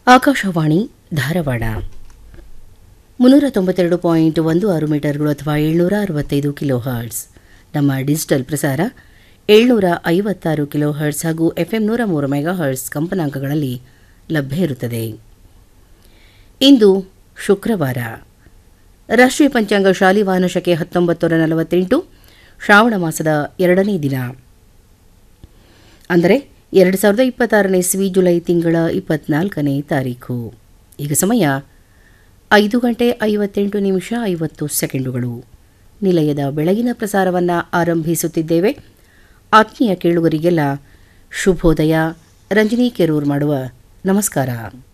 ಆಕಾಶವಾಣಿ ಧಾರವಾಡ ಮುನ್ನೂರ ತೊಂಬತ್ತೆರಡು ಪಾಯಿಂಟ್ ಒಂದು ಆರು ಮೀಟರ್ಗಳು ಅಥವಾ ಏಳ್ನೂರ ಅರವತ್ತೈದು ಕಿಲೋ ಹರ್ಟ್ಸ್ ನಮ್ಮ ಡಿಜಿಟಲ್ ಪ್ರಸಾರ ಏಳ್ನೂರ ಐವತ್ತಾರು ಕಿಲೋ ಹರ್ಟ್ಸ್ ಹಾಗೂ ಎಫ್ಎಂ ನೂರ ಮೂರು ಮೆಗಾ ಹರ್ಟ್ಸ್ ಕಂಪನಾಂಕಗಳಲ್ಲಿ ಲಭ್ಯ ಇರುತ್ತದೆ ಇಂದು ಶುಕ್ರವಾರ ರಾಷ್ಟ್ರೀಯ ಪಂಚಾಂಗ ಶಾಲಿವಾಹನ ಶಕೆ ಹತ್ತೊಂಬತ್ತು ನಲವತ್ತೆಂಟು ಶ್ರಾವಣ ಮಾಸದ ಎರಡನೇ ದಿನ ಅಂದರೆ ಎರಡು ಸಾವಿರದ ಇಪ್ಪತ್ತಾರನೇ ಇಸ್ವಿ ಜುಲೈ ತಿಂಗಳ ಇಪ್ಪತ್ನಾಲ್ಕನೇ ತಾರೀಖು ಈಗ ಸಮಯ ಐದು ಗಂಟೆ ಐವತ್ತೆಂಟು ನಿಮಿಷ ಐವತ್ತು ಸೆಕೆಂಡುಗಳು ನಿಲಯದ ಬೆಳಗಿನ ಪ್ರಸಾರವನ್ನು ಆರಂಭಿಸುತ್ತಿದ್ದೇವೆ ಆತ್ಮೀಯ ಕೇಳುಗರಿಗೆಲ್ಲ ಶುಭೋದಯ ರಂಜನಿ ಕೆರೂರ್ ಮಾಡುವ ನಮಸ್ಕಾರ